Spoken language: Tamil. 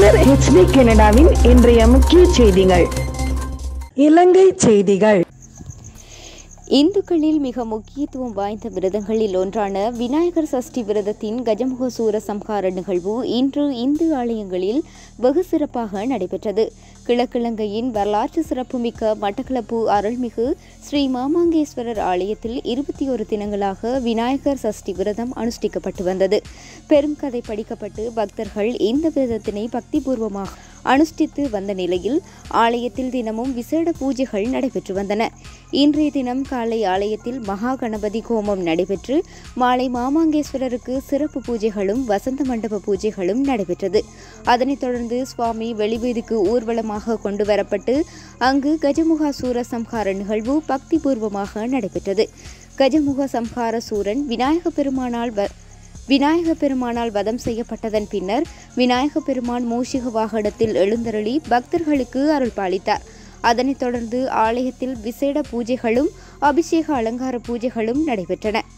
தமிழர் ஹெச்டி கனடாவின் இன்றைய முக்கிய செய்திகள் இலங்கை செய்திகள் இந்துக்களில் மிக முக்கியத்துவம் வாய்ந்த விரதங்களில் ஒன்றான விநாயகர் சஷ்டி விரதத்தின் கஜமுக சூர சம்ஹார நிகழ்வு இன்று இந்து ஆலயங்களில் வெகு சிறப்பாக நடைபெற்றது கிழக்கிழங்கையின் வரலாற்று சிறப்புமிக்க மட்டக்களப்பு அருள்மிகு ஸ்ரீ மாமாங்கேஸ்வரர் ஆலயத்தில் இருபத்தி ஒரு தினங்களாக விநாயகர் சஷ்டி விரதம் அனுஷ்டிக்கப்பட்டு வந்தது பெரும் கதை படிக்கப்பட்டு பக்தர்கள் இந்த விரதத்தினை பக்திபூர்வமாக அனுஷ்டித்து வந்த நிலையில் ஆலயத்தில் தினமும் விசேட பூஜைகள் நடைபெற்று வந்தன இன்றைய தினம் காலை ஆலயத்தில் மகா கணபதி ஹோமம் நடைபெற்று மாலை மாமாங்கேஸ்வரருக்கு சிறப்பு பூஜைகளும் வசந்த மண்டப பூஜைகளும் நடைபெற்றது அதனைத் தொடர்ந்து சுவாமி வெளிவீதிக்கு ஊர்வலமாக கொண்டு வரப்பட்டு அங்கு கஜமுகா சூர சம்ஹார நிகழ்வு பக்திபூர்வமாக நடைபெற்றது கஜமுக சம்ஹார சூரன் விநாயக பெருமானால் வ- விநாயக பெருமானால் வதம் செய்யப்பட்டதன் பின்னர் விநாயக பெருமான் மூஷிக வாகனத்தில் எழுந்தருளி பக்தர்களுக்கு அருள் பாலித்தார் அதனைத் தொடர்ந்து ஆலயத்தில் விசேட பூஜைகளும் அபிஷேக அலங்கார பூஜைகளும் நடைபெற்றன